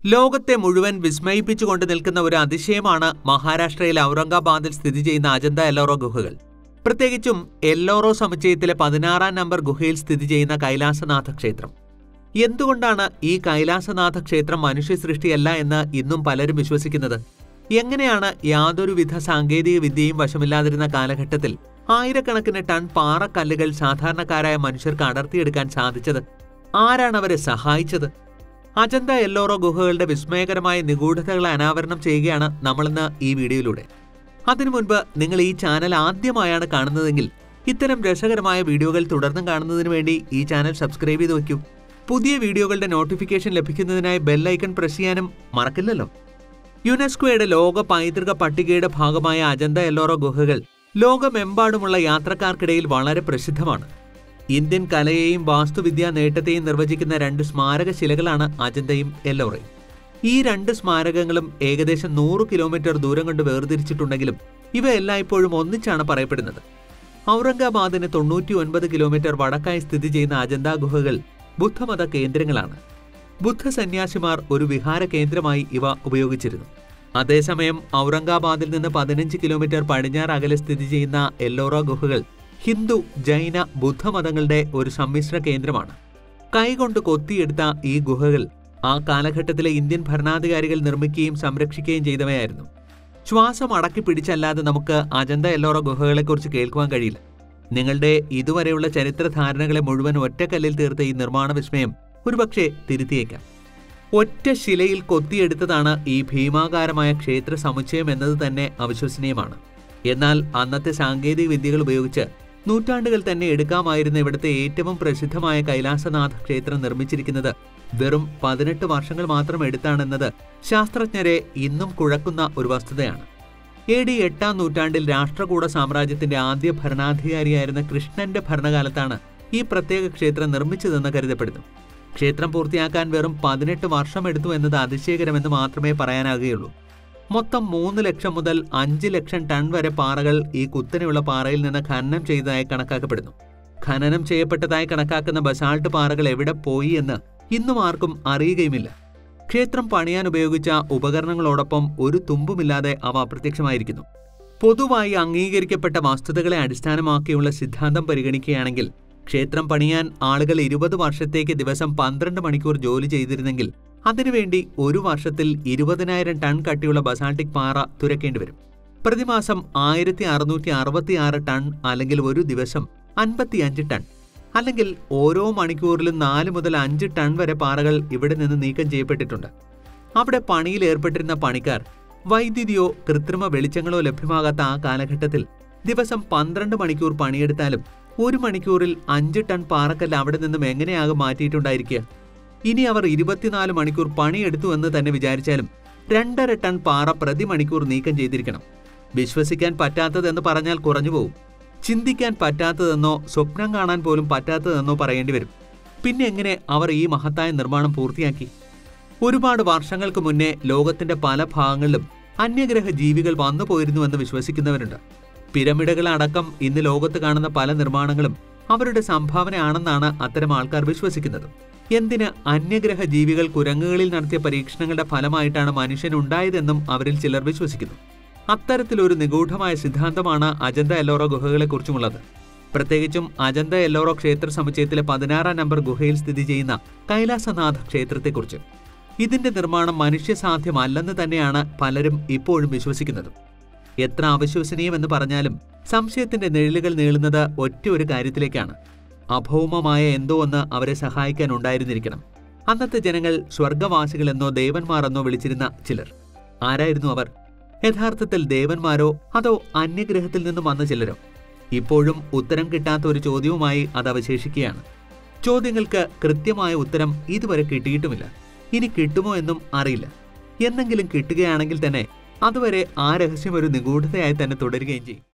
ലോകത്തെ മുഴുവൻ വിസ്മയിപ്പിച്ചുകൊണ്ട് നിൽക്കുന്ന ഒരു അതിശയമാണ് മഹാരാഷ്ട്രയിലെ ഔറംഗാബാദിൽ സ്ഥിതി ചെയ്യുന്ന അജന്ത എല്ലോറോ ഗുഹകൾ പ്രത്യേകിച്ചും എല്ലോറോ സമുച്ചയത്തിലെ പതിനാറാം നമ്പർ ഗുഹയിൽ സ്ഥിതി ചെയ്യുന്ന കൈലാസനാഥ ക്ഷേത്രം എന്തുകൊണ്ടാണ് ഈ കൈലാസനാഥ ക്ഷേത്രം മനുഷ്യ സൃഷ്ടിയല്ല എന്ന് ഇന്നും പലരും വിശ്വസിക്കുന്നത് എങ്ങനെയാണ് യാതൊരുവിധ സാങ്കേതിക വിദ്യയും വശമില്ലാതിരുന്ന കാലഘട്ടത്തിൽ ആയിരക്കണക്കിന് ടൺ പാറക്കല്ലുകൾ സാധാരണക്കാരായ മനുഷ്യർക്ക് അടർത്തിയെടുക്കാൻ സാധിച്ചത് ആരാണ് അവരെ സഹായിച്ചത് അജന്ത എല്ലോറോ ഗുഹകളുടെ വിസ്മയകരമായ നിഗൂഢതകളെ അനാവരണം ചെയ്യുകയാണ് നമ്മളിന്ന് ഈ വീഡിയോയിലൂടെ അതിനു മുൻപ് നിങ്ങൾ ഈ ചാനൽ ആദ്യമായാണ് കാണുന്നതെങ്കിൽ ഇത്തരം രസകരമായ വീഡിയോകൾ തുടർന്നും കാണുന്നതിന് വേണ്ടി ഈ ചാനൽ സബ്സ്ക്രൈബ് ചെയ്ത് വയ്ക്കൂ പുതിയ വീഡിയോകളുടെ നോട്ടിഫിക്കേഷൻ ലഭിക്കുന്നതിനായി ബെല്ലൈക്കൺ പ്രസ് ചെയ്യാനും മറക്കില്ലല്ലോ യുനെസ്കോയുടെ ലോക പൈതൃക പട്ടികയുടെ ഭാഗമായ അജന്ത എല്ലോറോ ഗുഹകൾ ലോകമെമ്പാടുമുള്ള യാത്രക്കാർക്കിടയിൽ വളരെ പ്രസിദ്ധമാണ് ഇന്ത്യൻ കലയെയും വാസ്തുവിദ്യാ നേട്ടത്തെയും നിർവചിക്കുന്ന രണ്ട് സ്മാരക ശിലകളാണ് അജന്തയും എല്ലോറയും ഈ രണ്ട് സ്മാരകങ്ങളും ഏകദേശം നൂറ് കിലോമീറ്റർ ദൂരം കൊണ്ട് വേർതിരിച്ചിട്ടുണ്ടെങ്കിലും ഇവ എല്ലായ്പ്പോഴും ഒന്നിച്ചാണ് പറയപ്പെടുന്നത് ഔറംഗാബാദിന് തൊണ്ണൂറ്റി ഒൻപത് കിലോമീറ്റർ വടക്കായി സ്ഥിതി ചെയ്യുന്ന അജന്ത ഗുഹകൾ ബുദ്ധമത കേന്ദ്രങ്ങളാണ് ബുദ്ധ സന്യാസിമാർ ഒരു വിഹാര കേന്ദ്രമായി ഇവ ഉപയോഗിച്ചിരുന്നു അതേസമയം ഔറംഗാബാദിൽ നിന്ന് പതിനഞ്ച് കിലോമീറ്റർ പടിഞ്ഞാറ് അകലെ സ്ഥിതി ചെയ്യുന്ന എല്ലോറ ഗുഹകൾ ഹിന്ദു ജൈന ബുദ്ധമതങ്ങളുടെ ഒരു സമ്മിശ്ര കേന്ദ്രമാണ് കൈകൊണ്ട് കൊത്തിയെടുത്ത ഈ ഗുഹകൾ ആ കാലഘട്ടത്തിലെ ഇന്ത്യൻ ഭരണാധികാരികൾ നിർമ്മിക്കുകയും സംരക്ഷിക്കുകയും ചെയ്തവയായിരുന്നു ശ്വാസം അടക്കി പിടിച്ചല്ലാതെ നമുക്ക് അജന്ത എല്ലോറ ഗുഹകളെക്കുറിച്ച് കേൾക്കുവാൻ കഴിയില്ല നിങ്ങളുടെ ഇതുവരെയുള്ള ചരിത്ര ധാരണകളെ മുഴുവൻ ഒറ്റക്കല്ലിൽ തീർത്ത ഈ നിർമ്മാണ വിസ്മയം ഒരുപക്ഷെ തിരുത്തിയേക്കാം ഒറ്റ ശിലയിൽ കൊത്തിയെടുത്തതാണ് ഈ ഭീമാകാരമായ ക്ഷേത്ര സമുച്ചയം എന്നത് തന്നെ അവിശ്വസനീയമാണ് എന്നാൽ അന്നത്തെ സാങ്കേതിക വിദ്യകൾ ഉപയോഗിച്ച് നൂറ്റാണ്ടുകൾ തന്നെ എടുക്കാമായിരുന്ന ഇവിടുത്തെ ഏറ്റവും പ്രസിദ്ധമായ കൈലാസനാഥ ക്ഷേത്രം നിർമ്മിച്ചിരിക്കുന്നത് വെറും പതിനെട്ട് വർഷങ്ങൾ മാത്രം എടുത്താണെന്നത് ശാസ്ത്രജ്ഞരെ ഇന്നും കുഴക്കുന്ന ഒരു വസ്തുതയാണ് എ ഡി എട്ടാം നൂറ്റാണ്ടിൽ രാഷ്ട്രകൂട സാമ്രാജ്യത്തിന്റെ ആദ്യ ഭരണാധികാരിയായിരുന്ന കൃഷ്ണന്റെ ഭരണകാലത്താണ് ഈ പ്രത്യേക ക്ഷേത്രം നിർമ്മിച്ചതെന്ന് കരുതപ്പെടുന്നു ക്ഷേത്രം പൂർത്തിയാക്കാൻ വെറും പതിനെട്ട് വർഷമെടുത്തു എന്നത് അതിശയകരമെന്ന് മാത്രമേ പറയാനാകുകയുള്ളൂ മൊത്തം മൂന്ന് ലക്ഷം മുതൽ അഞ്ച് ലക്ഷം ടൺ വരെ പാറകൾ ഈ കുത്തനെയുള്ള പാറയിൽ നിന്ന് ഖനനം ചെയ്തതായി കണക്കാക്കപ്പെടുന്നു ഖനനം ചെയ്യപ്പെട്ടതായി കണക്കാക്കുന്ന ബസാൾട്ട് പാറകൾ എവിടെ പോയി എന്ന് ഇന്നും ആർക്കും അറിയുകയുമില്ല ക്ഷേത്രം പണിയാൻ ഉപയോഗിച്ച ഉപകരണങ്ങളോടൊപ്പം ഒരു തുമ്പുമില്ലാതെ അവ അപ്രത്യക്ഷമായിരിക്കുന്നു പൊതുവായി അംഗീകരിക്കപ്പെട്ട വസ്തുതകളെ അടിസ്ഥാനമാക്കിയുള്ള സിദ്ധാന്തം പരിഗണിക്കുകയാണെങ്കിൽ ക്ഷേത്രം പണിയാൻ ആളുകൾ ഇരുപത് വർഷത്തേക്ക് ദിവസം പന്ത്രണ്ട് മണിക്കൂർ ജോലി ചെയ്തിരുന്നെങ്കിൽ അതിനുവേണ്ടി ഒരു വർഷത്തിൽ ഇരുപതിനായിരം ടൺ കട്ടിയുള്ള ബസാൾട്ടിക് പാറ തുരക്കേണ്ടി വരും പ്രതിമാസം ആയിരത്തി അറുന്നൂറ്റി അറുപത്തിയാറ് ടൺ അല്ലെങ്കിൽ ഒരു ദിവസം അൻപത്തിയഞ്ച് ടൺ അല്ലെങ്കിൽ ഓരോ മണിക്കൂറിലും നാല് മുതൽ അഞ്ച് ടൺ വരെ പാറകൾ ഇവിടെ നിന്ന് നീക്കം ചെയ്യപ്പെട്ടിട്ടുണ്ട് അവിടെ പണിയിൽ ഏർപ്പെട്ടിരുന്ന പണിക്കാർ വൈദ്യുതിയോ കൃത്രിമ വെളിച്ചങ്ങളോ ലഭ്യമാകാത്ത ആ കാലഘട്ടത്തിൽ ദിവസം പന്ത്രണ്ട് മണിക്കൂർ പണിയെടുത്താലും ഒരു മണിക്കൂറിൽ അഞ്ച് ടൺ പാറക്കല്ല് അവിടെ നിന്നും എങ്ങനെയാകും മാറ്റിയിട്ടുണ്ടായിരിക്കുക ഇനി അവർ ഇരുപത്തിനാല് മണിക്കൂർ പണിയെടുത്തു എന്ന് തന്നെ വിചാരിച്ചാലും രണ്ടര ടൺ പാറ പ്രതി മണിക്കൂർ നീക്കം ചെയ്തിരിക്കണം വിശ്വസിക്കാൻ പറ്റാത്തതെന്ന് പറഞ്ഞാൽ കുറഞ്ഞുപോകും ചിന്തിക്കാൻ പറ്റാത്തതെന്നോ സ്വപ്നം കാണാൻ പോലും പറ്റാത്തതെന്നോ പറയേണ്ടി വരും പിന്നെ എങ്ങനെ അവർ ഈ മഹത്തായ നിർമ്മാണം പൂർത്തിയാക്കി ഒരുപാട് വർഷങ്ങൾക്ക് മുന്നേ ലോകത്തിന്റെ പല ഭാഗങ്ങളിലും അന്യഗ്രഹ ജീവികൾ വന്നു പോയിരുന്നുവെന്ന് വിശ്വസിക്കുന്നവരുണ്ട് പിരമിഡുകളടക്കം ഇന്ന് ലോകത്ത് കാണുന്ന പല നിർമ്മാണങ്ങളും അവരുടെ സംഭാവനയാണെന്നാണ് അത്തരം ആൾക്കാർ വിശ്വസിക്കുന്നത് എന്തിന് അന്യഗ്രഹ ജീവികൾ കുരങ്ങുകളിൽ നടത്തിയ പരീക്ഷണങ്ങളുടെ ഫലമായിട്ടാണ് മനുഷ്യൻ ഉണ്ടായതെന്നും അവരിൽ ചിലർ വിശ്വസിക്കുന്നു അത്തരത്തിലൊരു നിഗൂഢമായ സിദ്ധാന്തമാണ് അജന്ത എല്ലോറോ ഗുഹകളെക്കുറിച്ചുമുള്ളത് പ്രത്യേകിച്ചും അജന്ത എല്ലോറോ ക്ഷേത്ര സമുച്ചയത്തിലെ പതിനാറാം നമ്പർ ഗുഹയിൽ സ്ഥിതി ചെയ്യുന്ന കൈലാസനാഥ ക്ഷേത്രത്തെക്കുറിച്ച് ഇതിന്റെ നിർമ്മാണം മനുഷ്യസാധ്യമല്ലെന്ന് തന്നെയാണ് പലരും ഇപ്പോഴും വിശ്വസിക്കുന്നത് എത്ര അവിശ്വസനീയമെന്ന് പറഞ്ഞാലും സംശയത്തിന്റെ നിഴലുകൾ നീളുന്നത് ഒറ്റ ഒരു കാര്യത്തിലേക്കാണ് അഭൗമമായ എന്തോ ഒന്ന് അവരെ സഹായിക്കാൻ ഉണ്ടായിരുന്നിരിക്കണം അന്നത്തെ ജനങ്ങൾ സ്വർഗവാസികളെന്നോ ദേവന്മാരെന്നോ വിളിച്ചിരുന്ന ചിലർ ആരായിരുന്നു അവർ യഥാർത്ഥത്തിൽ ദേവന്മാരോ അതോ അന്യഗ്രഹത്തിൽ നിന്നും വന്ന ചിലരോ ഇപ്പോഴും ഉത്തരം കിട്ടാത്ത ഒരു ചോദ്യവുമായി അത് അവശേഷിക്കുകയാണ് ചോദ്യങ്ങൾക്ക് കൃത്യമായ ഉത്തരം ഇതുവരെ കിട്ടിയിട്ടുമില്ല ഇനി കിട്ടുമോ എന്നും അറിയില്ല എന്നെങ്കിലും കിട്ടുകയാണെങ്കിൽ തന്നെ അതുവരെ ആ രഹസ്യം ഒരു നിഗൂഢതയായി തന്നെ തുടരുകയും ചെയ്യും